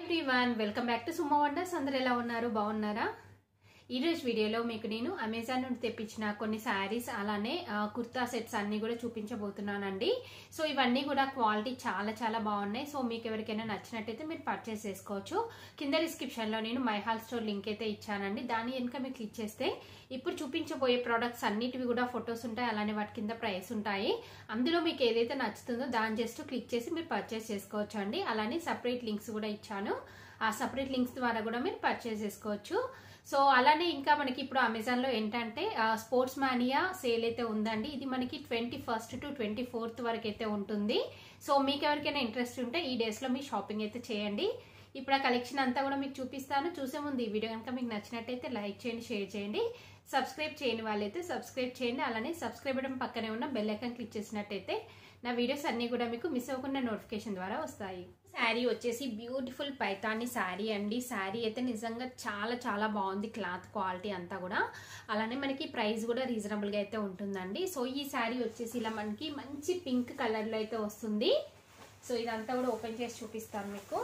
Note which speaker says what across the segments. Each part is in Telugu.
Speaker 1: everyone welcome back to Sumo Wonders అందరు ఎలా ఉన్నారు బాగున్నారా ఈరోజు వీడియోలో మీకు నేను అమెజాన్ నుండి తెప్పించిన కొన్ని శారీస్ అలానే ఆ, కుర్తా సెట్స్ అన్ని కూడా చూపించబోతున్నానండి సో ఇవన్నీ కూడా క్వాలిటీ చాలా చాలా బాగున్నాయి సో మీకు ఎవరికైనా నచ్చినట్టయితే మీరు పర్చేస్ చేసుకోవచ్చు కింద డిస్క్రిప్షన్లో నేను మై హాల్ స్టోర్ లింక్ అయితే ఇచ్చానండి దాని వెనుక మీరు క్లిక్ చేస్తే ఇప్పుడు చూపించబోయే ప్రోడక్ట్స్ అన్నిటివి కూడా ఫొటోస్ ఉంటాయి అలానే వాటి కింద ప్రైస్ ఉంటాయి అందులో మీకు ఏదైతే నచ్చుతుందో దాన్ని జస్ట్ క్లిక్ చేసి మీరు పర్చేస్ చేసుకోవచ్చు అండి అలానే సపరేట్ లింక్స్ కూడా ఇచ్చాను ఆ సపరేట్ లింక్స్ ద్వారా కూడా మీరు పర్చేస్ చేసుకోవచ్చు సో అలానే ఇంకా మనకి ఇప్పుడు అమెజాన్లో ఏంటంటే స్పోర్ట్స్ మానియా సేల్ అయితే ఉందండి ఇది మనకి twenty first to twenty fourth వరకు అయితే ఉంటుంది సో మీకు ఎవరికైనా ఇంట్రెస్ట్ ఉంటే ఈ డేస్లో మీ షాపింగ్ అయితే చేయండి ఇప్పుడు ఆ కలెక్షన్ అంతా కూడా మీకు చూపిస్తాను చూసే ముందు ఈ వీడియో కనుక మీకు నచ్చినట్టయితే లైక్ చేయండి షేర్ చేయండి సబ్స్క్రైబ్ చేయని వాళ్ళైతే సబ్స్క్రైబ్ చేయండి అలానే సబ్స్క్రైబ్ బటన్ పక్కనే ఉన్న బెల్ ఐకాన్ క్లిక్ చేసినట్టయితే నా వీడియోస్ అన్ని కూడా మీకు మిస్ అవ్వకుండా నోటిఫికేషన్ ద్వారా వస్తాయి శారీ వచ్చేసి బ్యూటిఫుల్ పైతాని శారీ అండి శారీ అయితే నిజంగా చాలా చాలా బాగుంది క్లాత్ క్వాలిటీ అంతా కూడా అలానే మనకి ప్రైస్ కూడా రీజనబుల్గా అయితే ఉంటుందండి సో ఈ శారీ వచ్చేసి ఇలా మనకి మంచి పింక్ కలర్లో అయితే వస్తుంది సో ఇదంతా కూడా ఓపెన్ చేసి చూపిస్తాను మీకు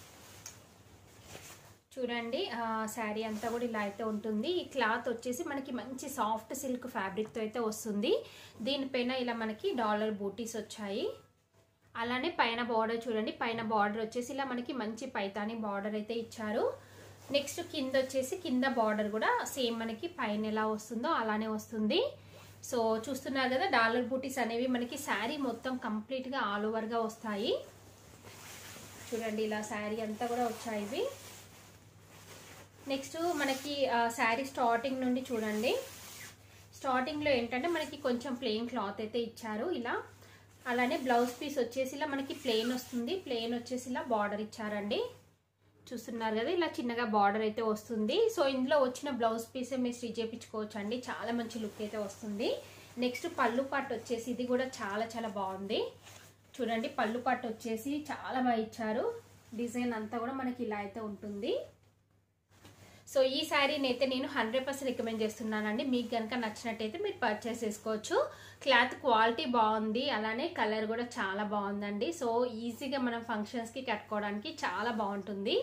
Speaker 1: చూడండి శారీ అంతా కూడా ఇలా అయితే ఉంటుంది ఈ క్లాత్ వచ్చేసి మనకి మంచి సాఫ్ట్ సిల్క్ ఫ్యాబ్రిక్తో అయితే వస్తుంది దీనిపైన ఇలా మనకి డాలర్ బూటీస్ వచ్చాయి అలానే పైన బార్డర్ చూడండి పైన బార్డర్ వచ్చేసి ఇలా మనకి మంచి పైతాని బార్డర్ అయితే ఇచ్చారు నెక్స్ట్ కింద వచ్చేసి కింద బార్డర్ కూడా సేమ్ మనకి పైన ఎలా వస్తుందో అలానే వస్తుంది సో చూస్తున్నారు కదా డాలర్ బూటీస్ అనేవి మనకి శారీ మొత్తం కంప్లీట్గా ఆల్ ఓవర్గా వస్తాయి చూడండి ఇలా శారీ అంతా కూడా వచ్చాయి ఇవి నెక్స్ట్ మనకి శారీ స్టార్టింగ్ నుండి చూడండి స్టార్టింగ్లో ఏంటంటే మనకి కొంచెం ప్లెయిన్ క్లాత్ అయితే ఇచ్చారు ఇలా అలానే బ్లౌజ్ పీస్ వచ్చేసి ఇలా మనకి ప్లెయిన్ వస్తుంది ప్లెయిన్ వచ్చేసి ఇలా బార్డర్ ఇచ్చారండి చూస్తున్నారు కదా ఇలా చిన్నగా బార్డర్ అయితే వస్తుంది సో ఇందులో వచ్చిన బ్లౌజ్ పీసే మీరు స్టిచ్ చేయించుకోవచ్చు అండి చాలా మంచి లుక్ అయితే వస్తుంది నెక్స్ట్ పళ్ళు పాటు వచ్చేసి ఇది కూడా చాలా చాలా బాగుంది చూడండి పళ్ళు పాటు వచ్చేసి చాలా బాగా ఇచ్చారు డిజైన్ అంతా కూడా మనకి ఇలా అయితే ఉంటుంది సో ఈ శారీని అయితే నేను హండ్రెడ్ పర్సెంట్ రికమెండ్ చేస్తున్నానండి మీకు కనుక నచ్చినట్టయితే మీరు పర్చేస్ చేసుకోవచ్చు క్లాత్ క్వాలిటీ బాగుంది అలానే కలర్ కూడా చాలా బాగుందండి సో ఈజీగా మనం ఫంక్షన్స్కి కట్టుకోవడానికి చాలా బాగుంటుంది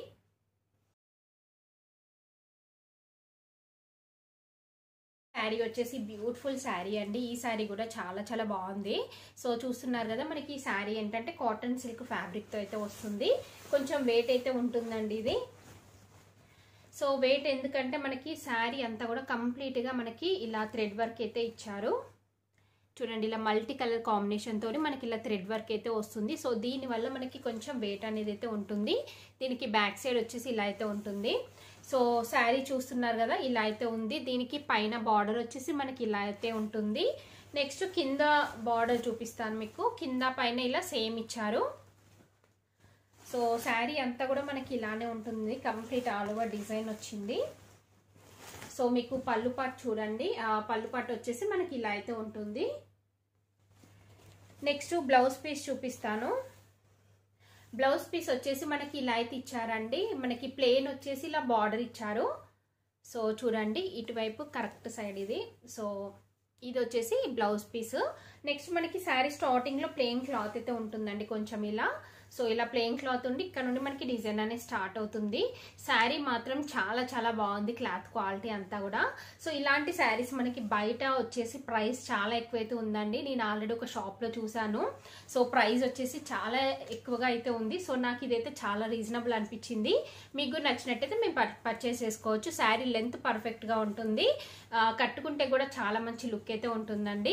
Speaker 1: శారీ వచ్చేసి బ్యూటిఫుల్ శారీ అండి ఈ శారీ కూడా చాలా చాలా బాగుంది సో చూస్తున్నారు కదా మనకి ఈ శారీ ఏంటంటే కాటన్ సిల్క్ ఫ్యాబ్రిక్తో అయితే వస్తుంది కొంచెం వెయిట్ అయితే ఉంటుందండి ఇది సో వెయిట్ ఎందుకంటే మనకి శారీ అంతా కూడా కంప్లీట్గా మనకి ఇలా థ్రెడ్ వర్క్ అయితే ఇచ్చారు చూడండి ఇలా మల్టీ కలర్ కాంబినేషన్తో మనకి ఇలా థ్రెడ్ వర్క్ అయితే వస్తుంది సో దీనివల్ల మనకి కొంచెం వెయిట్ అనేది అయితే ఉంటుంది దీనికి బ్యాక్ సైడ్ వచ్చేసి ఇలా అయితే ఉంటుంది సో శారీ చూస్తున్నారు కదా ఇలా అయితే ఉంది దీనికి పైన బార్డర్ వచ్చేసి మనకి ఇలా అయితే ఉంటుంది నెక్స్ట్ కింద బార్డర్ చూపిస్తాను మీకు కింద పైన ఇలా సేమ్ ఇచ్చారు సో శారీ అంతా కూడా మనకి ఇలానే ఉంటుంది కంప్లీట్ ఆల్ ఓవర్ డిజైన్ వచ్చింది సో మీకు పళ్ళు పాటు చూడండి ఆ పళ్ళు పాటు వచ్చేసి మనకి ఇలా అయితే ఉంటుంది నెక్స్ట్ బ్లౌజ్ పీస్ చూపిస్తాను బ్లౌజ్ పీస్ వచ్చేసి మనకి ఇలా అయితే ఇచ్చారండి మనకి ప్లెయిన్ వచ్చేసి ఇలా బార్డర్ ఇచ్చారు సో చూడండి ఇటువైపు కరెక్ట్ సైడ్ ఇది సో ఇది వచ్చేసి బ్లౌజ్ పీస్ నెక్స్ట్ మనకి శారీ స్టార్టింగ్లో ప్లెయిన్ క్లాత్ అయితే ఉంటుందండి కొంచెం ఇలా సో ఇలా ప్లెయిన్ క్లాత్ ఉండి ఇక్కడ నుండి మనకి డిజైన్ అనేది స్టార్ట్ అవుతుంది శారీ మాత్రం చాలా చాలా బాగుంది క్లాత్ క్వాలిటీ అంతా కూడా సో ఇలాంటి శారీస్ మనకి బయట వచ్చేసి ప్రైస్ చాలా ఎక్కువైతే ఉందండి నేను ఆల్రెడీ ఒక షాప్లో చూసాను సో ప్రైస్ వచ్చేసి చాలా ఎక్కువగా అయితే ఉంది సో నాకు ఇదైతే చాలా రీజనబుల్ అనిపించింది మీకు నచ్చినట్టయితే మేము పర్చేస్ చేసుకోవచ్చు శారీ లెంత్ పర్ఫెక్ట్గా ఉంటుంది కట్టుకుంటే కూడా చాలా మంచి లుక్ అయితే ఉంటుందండి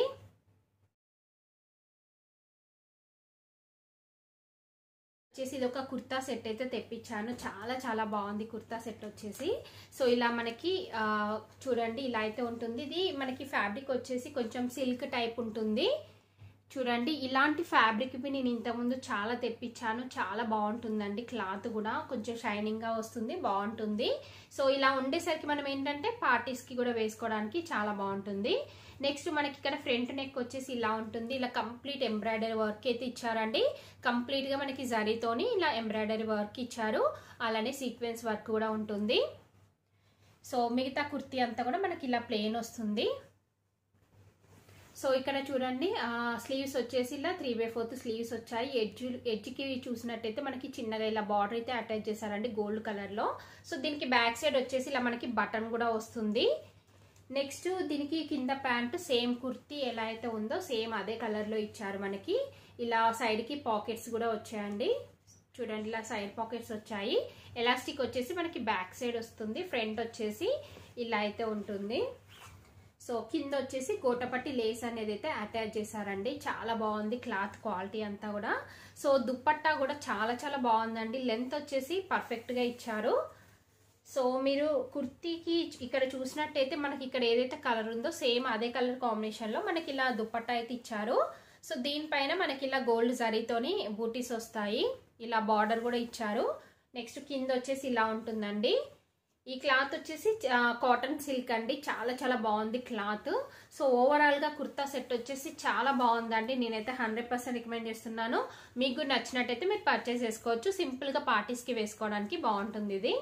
Speaker 1: వచ్చేసి ఇది ఒక కుర్తా సెట్ అయితే తెప్పించాను చాలా చాలా బాగుంది కుర్తా సెట్ వచ్చేసి సో ఇలా మనకి చూడండి ఇలా అయితే ఉంటుంది ఇది మనకి ఫ్యాబ్రిక్ వచ్చేసి కొంచెం సిల్క్ టైప్ ఉంటుంది చూడండి ఇలాంటి ఫ్యాబ్రిక్ నేను ఇంతకుముందు చాలా తెప్పించాను చాలా బాగుంటుందండి క్లాత్ కూడా కొంచెం షైనింగ్గా వస్తుంది బాగుంటుంది సో ఇలా ఉండేసరికి మనం ఏంటంటే పార్టీస్కి కూడా వేసుకోవడానికి చాలా బాగుంటుంది నెక్స్ట్ మనకి ఇక్కడ ఫ్రంట్ నెక్ వచ్చేసి ఇలా ఉంటుంది ఇలా కంప్లీట్ ఎంబ్రాయిడరీ వర్క్ అయితే ఇచ్చారండి కంప్లీట్గా మనకి జరీతోని ఇలా ఎంబ్రాయిడరీ వర్క్ ఇచ్చారు అలానే సీక్వెన్స్ వర్క్ కూడా ఉంటుంది సో మిగతా కుర్తీ అంతా కూడా మనకి ఇలా ప్లెయిన్ వస్తుంది సో ఇక్కడ చూడండి స్లీవ్స్ వచ్చేసి ఇలా త్రీ బై ఫోర్త్ స్లీవ్స్ వచ్చాయి ఎడ్జ్ ఎడ్జ్కి చూసినట్టయితే మనకి చిన్నగా ఇలా బార్డర్ అయితే అటాచ్ చేశారండి గోల్డ్ కలర్లో సో దీనికి బ్యాక్ సైడ్ వచ్చేసి ఇలా మనకి బటన్ కూడా వస్తుంది నెక్స్ట్ దీనికి కింద ప్యాంట్ సేమ్ కుర్తీ ఎలా అయితే ఉందో సేమ్ అదే కలర్లో ఇచ్చారు మనకి ఇలా సైడ్కి పాకెట్స్ కూడా వచ్చాయండి చూడండి ఇలా సైడ్ పాకెట్స్ వచ్చాయి ఎలాస్టిక్ వచ్చేసి మనకి బ్యాక్ సైడ్ వస్తుంది ఫ్రంట్ వచ్చేసి ఇలా అయితే ఉంటుంది సో కింద వచ్చేసి కోటపట్టి లేస్ అనేది అయితే అటాచ్ చేశారండి చాలా బాగుంది క్లాత్ క్వాలిటీ అంతా కూడా సో దుప్పట్టా కూడా చాలా చాలా బాగుందండి లెంత్ వచ్చేసి పర్ఫెక్ట్గా ఇచ్చారు సో మీరు కుర్తీకి ఇక్కడ చూసినట్టయితే మనకి ఇక్కడ ఏదైతే కలర్ ఉందో సేమ్ అదే కలర్ కాంబినేషన్లో మనకి ఇలా దుప్పట్టా అయితే ఇచ్చారు సో దీనిపైన మనకి ఇలా గోల్డ్ జరీతోని బూటీస్ వస్తాయి ఇలా బార్డర్ కూడా ఇచ్చారు నెక్స్ట్ కింద వచ్చేసి ఇలా ఉంటుందండి ఈ క్లాత్ వచ్చేసి కాటన్ సిల్క్ అండి చాలా చాలా బాగుంది క్లాత్ సో ఓవరాల్గా కుర్తా సెట్ వచ్చేసి చాలా బాగుందండి నేనైతే హండ్రెడ్ పర్సెంట్ రికమెండ్ చేస్తున్నాను మీకు నచ్చినట్టయితే మీరు పర్చేస్ చేసుకోవచ్చు సింపుల్గా పార్టీస్కి వేసుకోవడానికి బాగుంటుంది ఇది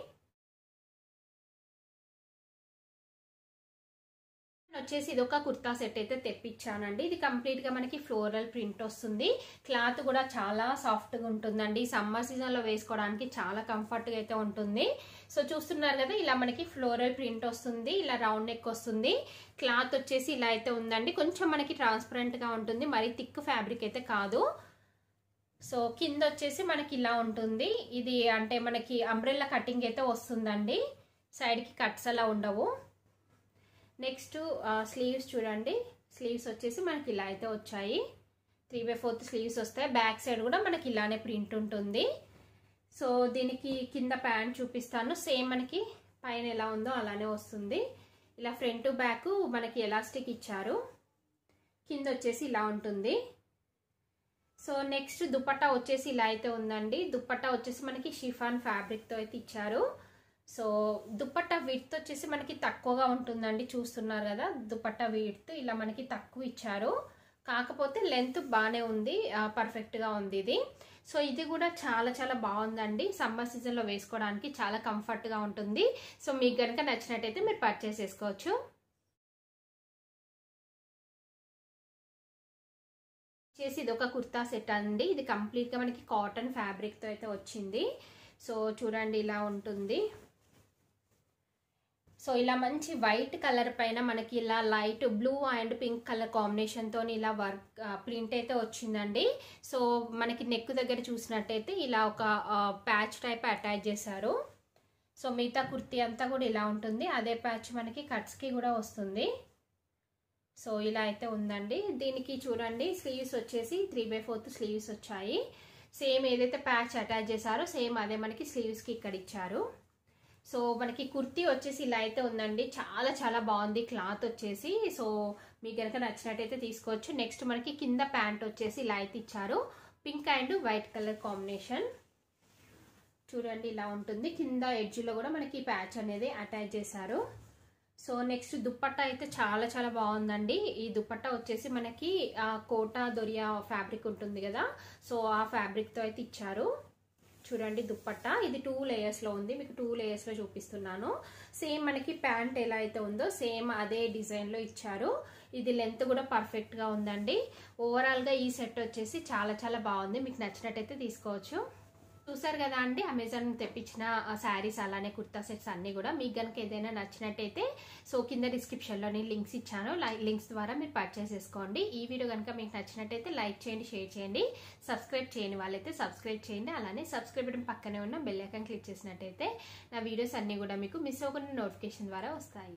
Speaker 1: వచ్చేసి ఇది ఒక కుర్తా సెట్ అయితే తెప్పించానండి ఇది కంప్లీట్ గా మనకి ఫ్లోరల్ ప్రింట్ వస్తుంది క్లాత్ కూడా చాలా సాఫ్ట్ గా ఉంటుందండి సమ్మర్ సీజన్ లో వేసుకోవడానికి చాలా కంఫర్ట్ గా అయితే ఉంటుంది సో చూస్తున్నారు కదా ఇలా మనకి ఫ్లోరల్ ప్రింట్ వస్తుంది ఇలా రౌండ్ నెక్ వస్తుంది క్లాత్ వచ్చేసి ఇలా అయితే ఉందండి కొంచెం మనకి ట్రాన్స్పరెంట్ గా ఉంటుంది మరి థిక్ ఫ్యాబ్రిక్ అయితే కాదు సో కింద వచ్చేసి మనకి ఇలా ఉంటుంది ఇది అంటే మనకి అంబ్రెల్లా కటింగ్ అయితే వస్తుందండి సైడ్కి కట్స్ అలా ఉండవు నెక్స్ట్ స్లీవ్స్ చూడండి స్లీవ్స్ వచ్చేసి మనకి ఇలా అయితే వచ్చాయి త్రీ బై ఫోర్త్ స్లీవ్స్ వస్తాయి బ్యాక్ సైడ్ కూడా మనకి ఇలానే ప్రింట్ ఉంటుంది సో దీనికి కింద ప్యాంట్ చూపిస్తాను సేమ్ మనకి పైన ఎలా ఉందో అలానే వస్తుంది ఇలా ఫ్రంట్ బ్యాక్ మనకి ఎలాస్టిక్ ఇచ్చారు కింద వచ్చేసి ఇలా ఉంటుంది సో నెక్స్ట్ దుపట్టా వచ్చేసి ఇలా అయితే ఉందండి దుపట్టా వచ్చేసి మనకి షిఫాన్ ఫ్యాబ్రిక్తో అయితే ఇచ్చారు సో దుపట్టా విడ్త్ వచ్చేసి మనకి తక్కువగా ఉంటుందండి చూస్తున్నారు కదా దుపట్టా విడ్త్ ఇలా మనకి తక్కువ ఇచ్చారు కాకపోతే లెంత్ బాగానే ఉంది పర్ఫెక్ట్గా ఉంది ఇది సో ఇది కూడా చాలా చాలా బాగుందండి సమ్మర్ సీజన్లో వేసుకోవడానికి చాలా కంఫర్ట్గా ఉంటుంది సో మీకు కనుక నచ్చినట్టయితే మీరు పర్చేస్ చేసుకోవచ్చు చేసి ఇది ఒక కుర్తా సెట్ అండి ఇది కంప్లీట్గా మనకి కాటన్ ఫ్యాబ్రిక్తో అయితే వచ్చింది సో చూడండి ఇలా ఉంటుంది సో ఇలా మంచి వైట్ కలర్ పైన మనకి ఇలా light blue and pink colour కాంబినేషన్తో ఇలా వర్క్ ప్రింట్ అయితే వచ్చిందండి సో మనకి నెక్ దగ్గర చూసినట్టయితే ఇలా ఒక ప్యాచ్ టైప్ అటాచ్ చేశారు సో మిగతా కుర్తీ అంతా కూడా ఇలా ఉంటుంది అదే ప్యాచ్ మనకి కట్స్కి కూడా వస్తుంది సో ఇలా అయితే ఉందండి దీనికి చూడండి స్లీవ్స్ వచ్చేసి త్రీ బై ఫోర్త్ స్లీవ్స్ వచ్చాయి సేమ్ ఏదైతే ప్యాచ్ అటాచ్ చేశారో సేమ్ అదే మనకి స్లీవ్స్కి ఇక్కడ ఇచ్చారు సో మనకి కుర్తీ వచ్చేసి ఇలా అయితే ఉందండి చాలా చాలా బాగుంది క్లాత్ వచ్చేసి సో మీకు కనుక నచ్చినట్టయితే తీసుకోవచ్చు నెక్స్ట్ మనకి కింద ప్యాంట్ వచ్చేసి ఇలా అయితే ఇచ్చారు pink and white colour combination చూడండి ఇలా ఉంటుంది కింద ఎడ్జ్లో కూడా మనకి ప్యాచ్ అనేది అటాచ్ చేశారు సో నెక్స్ట్ దుప్పట్టా అయితే చాలా చాలా బాగుందండి ఈ దుప్పట్టా వచ్చేసి మనకి కోటా దొరియా ఫ్యాబ్రిక్ ఉంటుంది కదా సో ఆ ఫ్యాబ్రిక్తో అయితే ఇచ్చారు చూడండి దుప్పట్టా ఇది టూ లేయర్స్లో ఉంది మీకు టూ లేయర్స్లో చూపిస్తున్నాను సేమ్ మనకి ప్యాంట్ ఎలా అయితే ఉందో సేమ్ అదే డిజైన్లో ఇచ్చారు ఇది లెంత్ కూడా పర్ఫెక్ట్గా ఉందండి ఓవరాల్గా ఈ సెట్ వచ్చేసి చాలా చాలా బాగుంది మీకు నచ్చినట్టయితే తీసుకోవచ్చు చూసారు కదా అండి అమెజాన్ తెప్పించిన శారీస్ అలానే కుర్తా సెట్స్ అన్ని కూడా మీకు కనుక ఏదైనా నచ్చినట్టయితే సో కింద డిస్క్రిప్షన్లో నేను లింక్స్ ఇచ్చాను లింక్స్ ద్వారా మీరు పర్చేస్ చేసుకోండి ఈ వీడియో కనుక మీకు నచ్చినట్టయితే లైక్ చేయండి షేర్ చేయండి సబ్స్క్రైబ్ చేయని వాళ్ళైతే సబ్స్క్రైబ్ చేయండి అలానే సబ్స్క్రైబ్ బటన్ పక్కనే ఉన్న బెల్ ఐకాన్ క్లిక్ చేసినట్టయితే నా వీడియోస్ అన్ని కూడా మీకు మిస్ అవ్వకుండా నోటిఫికేషన్ ద్వారా వస్తాయి